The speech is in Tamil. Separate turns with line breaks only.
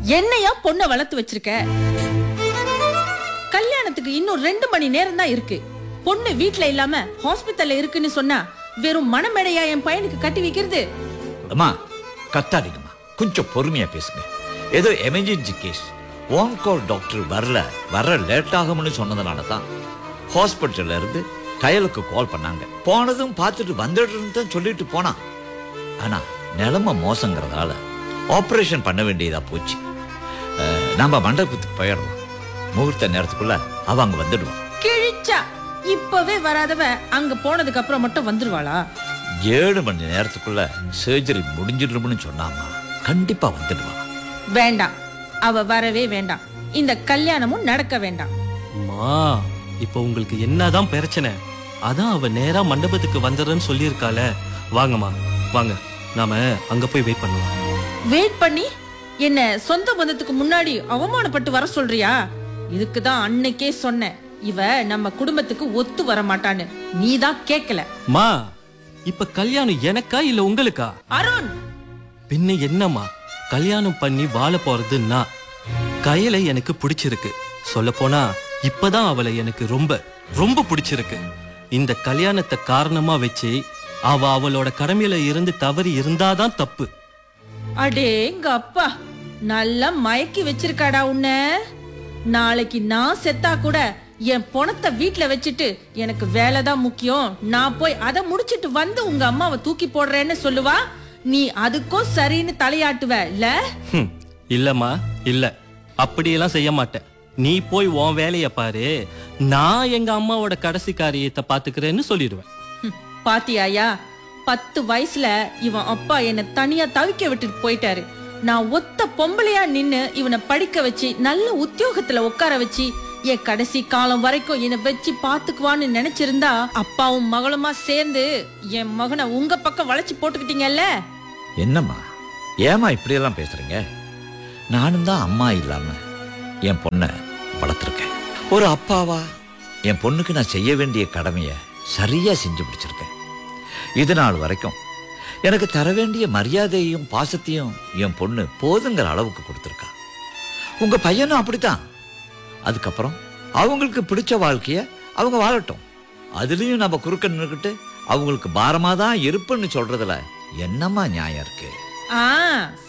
என்னையா பொண்ணை வளர்த்து வச்சிருக்க கல்யாணத்துக்கு இன்னும் ரெண்டு மணி நேரம் தான் இருக்கு பொண்ணு வீட்ல இல்லாம ஹாஸ்பிட்டல்ல இருக்குன்னு சொன்னா வெறும் மனமேடையா என் பையனுக்கு கட்டி வைக்கிறது
அம்மா கத்தாதீங்கம்மா கொஞ்சம் பொறுமையா பேசுங்க ஏதோ emergency case on call doctor வரல வர லேட் ஆகும்னு சொன்னதுனால தான் ஹாஸ்பிட்டல்ல இருந்து கையலுக்கு கால் பண்ணாங்க போனதும் பார்த்துட்டு வந்துடுறேன்னு தான் சொல்லிட்டு போனான் ஆனா நிலைமை மோசங்கிறதால ஆபரேஷன் பண்ண வேண்டியதா போச்சு அஹ், நம்ம மண்டபத்துக்கு போயிடலாம் முகூர்த்த நேரத்துக்குள்ள அவ அங்க வந்துடுவான்
கிழிச்சா இப்பவே வராதவ அங்க போனதுக்கு அப்புறம் மட்டும் வந்துருவாளா
ஏழு மணி நேரத்துக்குள்ள சர்ஜரி முடிஞ்சிடும்னு சொன்னாமா கண்டிப்பா வந்துடுவான்
வேண்டாம் அவ வரவே வேண்டாம் இந்த கல்யாணமும் நடக்க வேண்டாம்
அம்மா இப்போ உங்களுக்கு என்னதான் பிரச்சனை அதான் அவ நேரா மண்டபத்துக்கு வந்துடுறேன்னு சொல்லியிருக்கால வாங்கம்மா வாங்க நாம அங்க போய் வெயிட் பண்ணலாம்
வெயிட் பண்ணி என்ன சொந்த பந்தத்துக்கு முன்னாடி அவமானப்பட்டு வர சொல்றியா இதுக்கு தான் அன்னைக்கே சொன்னேன் இவ நம்ம குடும்பத்துக்கு ஒத்து வர மாட்டான்னு நீ தான் கேட்கல
மா இப்ப கல்யாணம் எனக்கா இல்ல உங்களுக்கா
அருண்
பின்ன என்னம்மா கல்யாணம் பண்ணி வாழ போறது நான் கையில எனக்கு பிடிச்சிருக்கு சொல்ல போனா இப்பதான் அவளை எனக்கு ரொம்ப ரொம்ப பிடிச்சிருக்கு இந்த கல்யாணத்தை காரணமா வச்சு அவ அவளோட கடமையில இருந்து தவறி இருந்தாதான் தப்பு
அடேங்க அப்பா நல்லா மயக்கி வச்சிருக்காடா உன்ன நாளைக்கு நான் செத்தா கூட என் பணத்தை வீட்ல வச்சுட்டு எனக்கு வேலை தான் முக்கியம் நான் போய் அதை முடிச்சிட்டு வந்து உங்க அம்மாவை தூக்கி போடுறேன்னு சொல்லுவா நீ அதுக்கும் சரின்னு தலையாட்டுவ இல்ல
ஹம், இல்லம்மா இல்ல அப்படியெல்லாம் செய்ய மாட்டேன் நீ போய் உன் வேலைய பாரு நான் எங்க அம்மாவோட கடைசி காரியத்தை பாத்துக்கிறேன்னு சொல்லிடுவேன்
ஹம், பாத்தியாயா பத்து வயசுல இவன் அப்பா என்ன தனியா தவிக்க விட்டுட்டு போயிட்டாரு நான் ஒத்த பொம்பளையா நின்னு இவனை படிக்க வச்சு நல்ல உத்தியோகத்துல உட்கார வச்சு என் கடைசி காலம் வரைக்கும் என்னை வச்சு பாத்துக்குவான்னு நினைச்சிருந்தா அப்பாவும் மகளுமா சேர்ந்து என் மகனை உங்க பக்கம் வளைச்சு போட்டுக்கிட்டீங்கல்ல
என்னம்மா ஏமா இப்படியெல்லாம் பேசுறீங்க நானும் தான் அம்மா இல்லாம என் பொண்ணை வளர்த்துருக்கேன் ஒரு அப்பாவா என் பொண்ணுக்கு நான் செய்ய வேண்டிய கடமையை சரியா செஞ்சு முடிச்சிருக்கேன் இது நாள் வரைக்கும் எனக்கு தர வேண்டிய மரியாதையையும் பாசத்தையும் என் பொண்ணு போதுங்கிற அளவுக்கு கொடுத்துருக்கா உங்க பையனும் அப்படித்தான் அதுக்கப்புறம் அவங்களுக்கு பிடிச்ச வாழ்க்கைய அவங்க வாழட்டும் அதுலயும் நம்ம குறுக்க நின்னுக்கிட்டு அவங்களுக்கு பாரமா தான் இருப்புன்னு சொல்றதுல என்னம்மா நியாயம் இருக்கு
ஆ